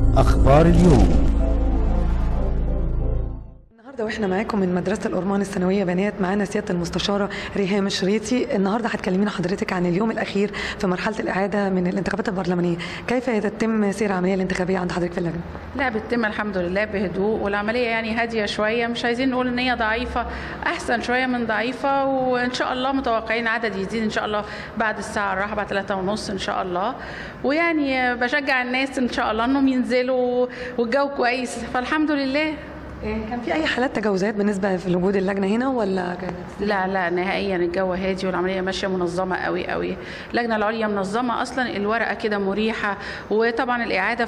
أخبار اليوم النهارده واحنا معاكم من مدرسه الأورمان الثانويه بنات معانا سياده المستشاره ريهام الشريطي النهارده هتكلمينا حضرتك عن اليوم الاخير في مرحله الاعاده من الانتخابات البرلمانيه كيف يتم سير العمليه الانتخابيه عند حضرتك في اللجنه لا بتتم الحمد لله بهدوء والعمليه يعني هاديه شويه مش عايزين نقول ان هي ضعيفه احسن شويه من ضعيفه وان شاء الله متوقعين عدد يزيد ان شاء الله بعد الساعه الراحه بعد 3 ونص ان شاء الله ويعني بشجع الناس ان شاء الله انهم ينزلوا والجو كويس فالحمد لله كان في اي حالات تجاوزات بالنسبه في وجود اللجنه هنا ولا كانت لا لا نهائيا الجو هادي والعمليه ماشيه منظمه قوي قوي اللجنه العليا منظمه اصلا الورقه كده مريحه وطبعا الاعاده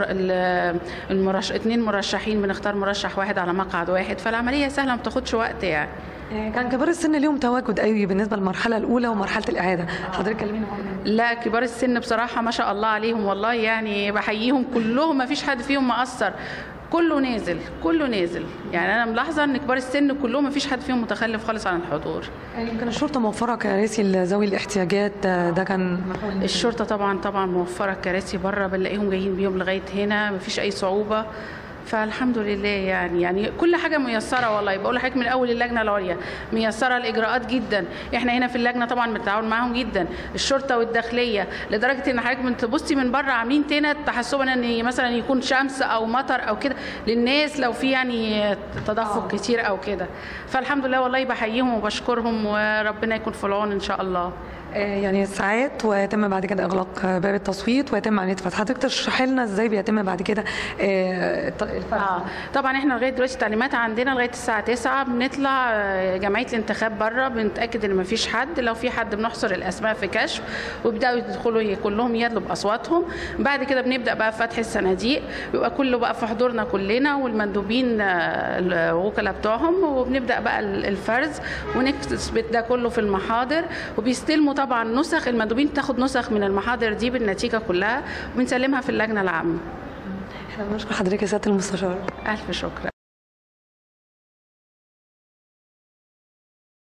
فالمرش اثنين مرشحين بنختار مرشح واحد على مقعد واحد فالعمليه سهله ما بتاخدش وقت يعني كان كبار السن اليوم تواجد قوي بالنسبه للمرحله الاولى ومرحله الاعاده حضرتك كلمينا لا كبار السن بصراحه ما شاء الله عليهم والله يعني بحييهم كلهم ما فيش حد فيهم مقصر كله نازل كله نازل يعني انا ملاحظه ان كبار السن كلهم ما فيش حد فيهم متخلف خالص عن الحضور يمكن الشرطه موفره كراسي لذوي الاحتياجات ده كان الشرطه طبعا طبعا موفره كراسي بره بنلاقيهم جايين بيهم لغايه هنا ما فيش اي صعوبه فالحمد لله يعني يعني كل حاجه ميسره والله بقول لحضرتك من اول اللجنه العليا ميسره الاجراءات جدا احنا هنا في اللجنه طبعا بنتعاون معاهم جدا الشرطه والداخليه لدرجه ان حضرتك بتبصي من بره عاملين تنت تحسبا ان مثلا يكون شمس او مطر او كده للناس لو في يعني تدفق كتير او كده فالحمد لله والله بحييهم وبشكرهم وربنا يكون في العون ان شاء الله يعني ساعات ويتم بعد كده اغلاق باب التصويت ويتم عمليه فتح حضرتك تشرحي لنا ازاي بيتم بعد كده الفرق آه. طبعا احنا لغايه دلوقتي التعليمات عندنا لغايه الساعه 9 بنطلع جمعيه الانتخاب بره بنتاكد ان ما فيش حد لو في حد بنحصر الاسماء في كشف ويبداوا يدخلوا كلهم يدلوا باصواتهم بعد كده بنبدا بقى فتح الصناديق بيبقى كله بقى في حضورنا كلنا والمندوبين الوكلاء بتوعهم وبنبدا بقى الفرز ونثبت ده كله في المحاضر وبيستلموا طبعا نسخ المندوبين بتاخد نسخ من المحاضر دي بالنتيجه كلها وبنسلمها في اللجنه العامه احنا بنشكر حضرتك يا سياده المستشار الف شكر